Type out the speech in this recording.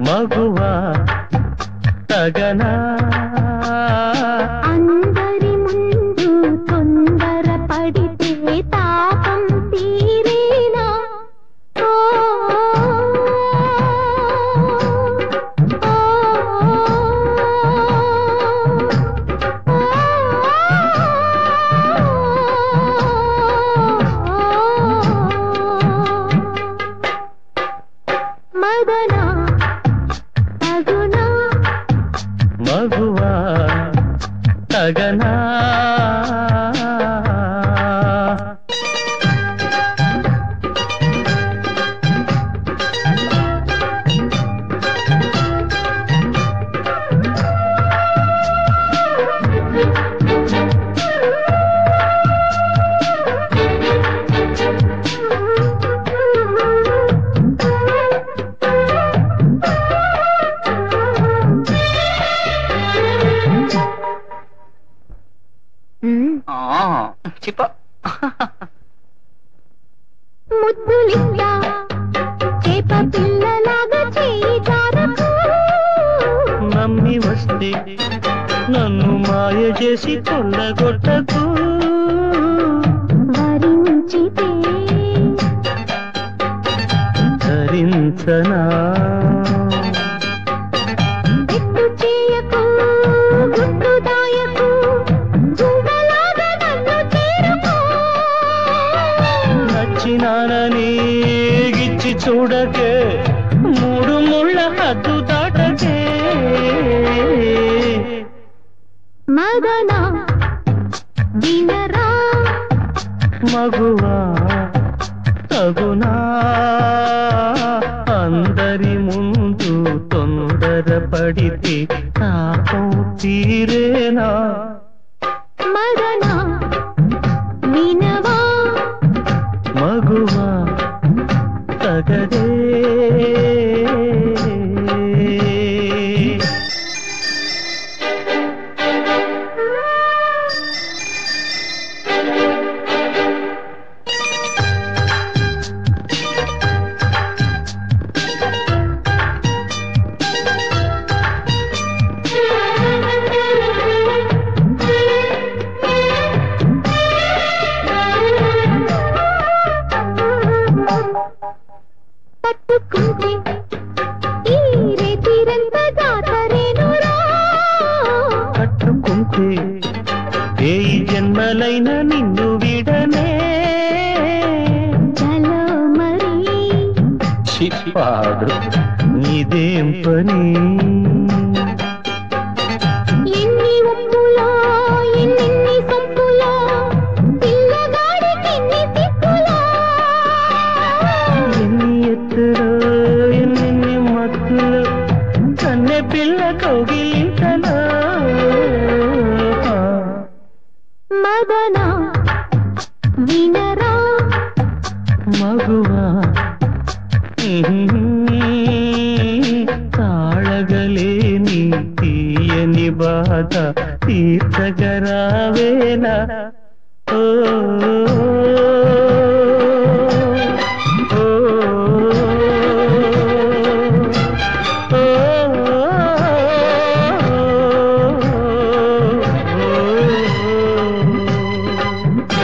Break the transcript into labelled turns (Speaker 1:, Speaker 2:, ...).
Speaker 1: మగువా తగనా
Speaker 2: అందరి ముందు తొందర పడితే తాపం తీరేనా ఓ, ఓ, మదనా అగునా
Speaker 1: మగువా తగనా
Speaker 3: చిప్ప
Speaker 2: ముద్దులిస్తా చేప పిల్లలాగా చేయి జారకు
Speaker 1: నమ్మి వస్తే నన్ను మాయ చేసి కొల్లగొట్టకు
Speaker 2: వరించితే
Speaker 1: ధరించనా
Speaker 2: ఎత్తు చేయకు గుట్టు దాయకు గువ్వలాగా నన్ను చేరుకో
Speaker 1: నచ్చినానని గిచ్చి చూడకే మూడు ముళ్ళ హద్దు దాటకే
Speaker 2: మదన వినరా
Speaker 1: మగువా తగునా అందరి ముందు తొందర పడితే తాపం తీరేనా
Speaker 2: మదన వినవా
Speaker 1: మగువా తగదే
Speaker 2: పట్టుకుంటే ఈ రేతిరంత దాతరేనురా
Speaker 1: పట్టుకుంటే ఏ జన్మలైన నిన్ను విడనే
Speaker 2: చలో మరి
Speaker 1: చిప్పాడు నీదేం పని
Speaker 2: ఎన్ని ఉప్పులో ఎన్నెన్ని సొంపులో పిల్లగాడికి ఎన్ని సిగ్గులో
Speaker 1: ఎన్ని ఎత్తులో ఎన్నెన్ని మత్తులో కన్నె పిల్ల కౌగిలింతలో
Speaker 2: మదన వినరా
Speaker 1: మగువా తాళగలేని తీయని బాధ తీర్చగరావేలా ఓ